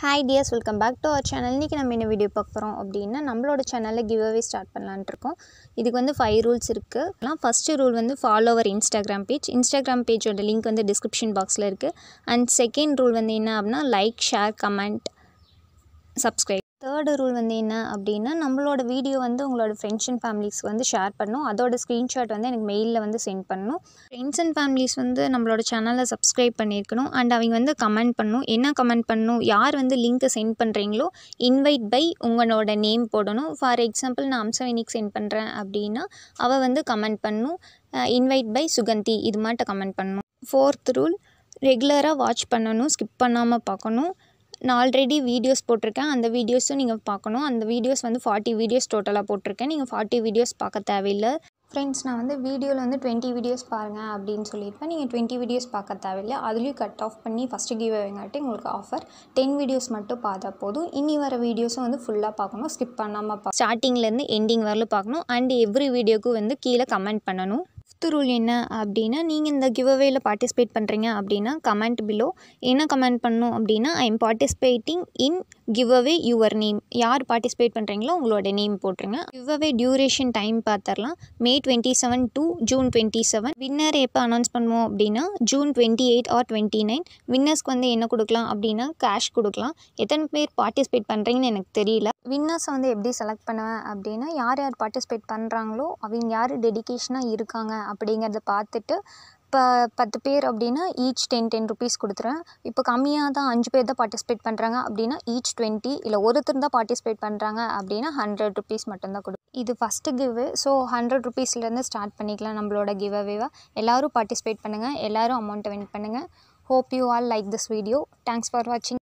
hi dears welcome back to our channel இன்றைக்கி நம்ம என்ன வீடியோ பார்க்க போகிறோம் அப்படின்னா நம்மளோட சேனலில் கிவ் அவே ஸ்டார்ட் பண்ணலான்ட்டு இருக்கோம் இதுக்கு வந்து ஃபைவ் ரூல்ஸ் இருக்குது ஃபஸ்ட்டு ரூல் வந்து follow our Instagram page Instagram பேஜோட லிங்க் வந்து டிஸ்கிரிப்ஷன் பாக்ஸில் இருக்குது அண்ட் செகண்ட் ரூல் வந்து என்ன அப்படின்னா like share comment subscribe third rule வந்து என்ன அப்படின்னா நம்மளோட வீடியோ வந்து உங்களோட ஃப்ரெண்ட்ஸ் அண்ட் ஃபேமிலிஸ்க்கு வந்து ஷேர் பண்ணணும் அதோட ஸ்க்ரீன்ஷாட் வந்து எனக்கு மெயிலில் வந்து சென்ட் பண்ணணும் ஃப்ரெண்ட்ஸ் அண்ட் ஃபேமிலிஸ் வந்து நம்மளோட சேனலை சப்ஸ்கிரைப் பண்ணியிருக்கணும் அண்ட் அவங்க வந்து கமெண்ட் பண்ணணும் என்ன கமெண்ட் பண்ணணும் யார் வந்து லிங்க்கை சென்ட் பண்ணுறீங்களோ இன்வைட் பை உங்களோட நேம் போடணும் ஃபார் எக்ஸாம்பிள் நான் அம்சவினிக்கு சென்ட் பண்ணுறேன் அப்படின்னா அவள் வந்து கமெண்ட் பண்ணணும் இன்வைட் பை சுகந்தி இது மாட்ட கமெண்ட் பண்ணணும் ஃபோர்த் ரூல் ரெகுலராக வாட்ச் பண்ணணும் ஸ்கிப் பண்ணாமல் பார்க்கணும் நான் ஆல்ரெடி வீடியோஸ் போட்டிருக்கேன் அந்த வீடியோஸும் நீங்கள் பார்க்கணும் அந்த வீடியோஸ் வந்து ஃபார்ட்டி வீடியோஸ் டோட்டலாக போட்டிருக்கேன் நீங்கள் ஃபார்ட்டி வீடியோஸ் பார்க்க தேவையில்லை ஃப்ரெண்ட்ஸ் நான் வந்து வீடியோவில் வந்து டுவெண்ட்டி வீடியோஸ் பாருங்கள் அப்படின்னு சொல்லியிருப்பேன் நீங்கள் டுவெண்ட்டி வீடியோஸ் பார்க்க தேவையில்லை அதுலேயும் கட் ஆஃப் பண்ணி ஃபஸ்ட்டு கிவ் வேங்காட்டி உங்களுக்கு ஆஃபர் டென் வீடியோஸ் மட்டும் பார்த்தா போதும் இனி வர வீடியோஸும் வந்து ஃபுல்லாக பார்க்கணும் ஸ்கிப் பண்ணாமல் பா ஸ்டார்டிங்லேருந்து எண்டிங் வரலும் பார்க்கணும் அண்ட் எவ்ரி வீடியோக்கும் வந்து கீழே கமெண்ட் பண்ணணும் ஃபிஃப்த் ரூல் என்ன அப்படின்னா நீங்கள் இந்த கிவ் அவேயில் பார்ட்டிசிபேட் பண்ணுறீங்க அப்படின்னா கமெண்ட் பிலோ என்ன கமெண்ட் பண்ணணும் அப்படின்னா I am participating in giveaway your name யார் பார்ட்டிசிபேட் பண்ணுறீங்களோ உங்களோட நேம் போட்டுருங்க கிவ் அவே டியூரேஷன் டைம் பார்த்துடலாம் May twenty seven to June twenty seven winner எப்போ அனௌன்ஸ் பண்ணுவோம் அப்படின்னா June twenty eight or twenty nine வின்னர்ஸ்க்கு வந்து என்ன கொடுக்கலாம் அப்படின்னா கேஷ் கொடுக்கலாம் எத்தனை பேர் பார்ட்டிசிபேட் பண்ணுறீங்கன்னு எனக்கு தெரியல வின்னர்ஸை வந்து எப்படி செலக்ட் பண்ணுவேன் அப்படின்னா யார் யார் பார்ட்டிசிபேட் பண்ணுறாங்களோ அவங்க யார் டெடிக்கேஷனாக இருக்காங்க அப்படிங்கிறத பார்த்துட்டு இப்போ பத்து பேர் அப்படின்னா ஈச் டென் டென் ருபீஸ் கொடுத்துருவேன் இப்போ கம்மியாக தான் அஞ்சு பேர் தான் பார்ட்டிசிபேட் பண்ணுறாங்க அப்படின்னா ஈச் டுவெண்ட்டி இல்லை ஒருத்தர் தான் பார்ட்டிசிபேட் பண்ணுறாங்க அப்படின்னா ஹண்ட்ரட் ருபீஸ் மட்டும்தான் கொடு இது ஃபஸ்ட்டு கிவ்வு ஸோ ஹண்ட்ரட் ருபீஸ்லேருந்து ஸ்டார்ட் பண்ணிக்கலாம் நம்மளோட கிவ் அவேவா எல்லோரும் பார்ட்டிசிபேட் பண்ணுங்கள் எல்லோரும் அமௌண்ட்டை வின் பண்ணுங்கள் hope you all like this video thanks for வாட்சிங்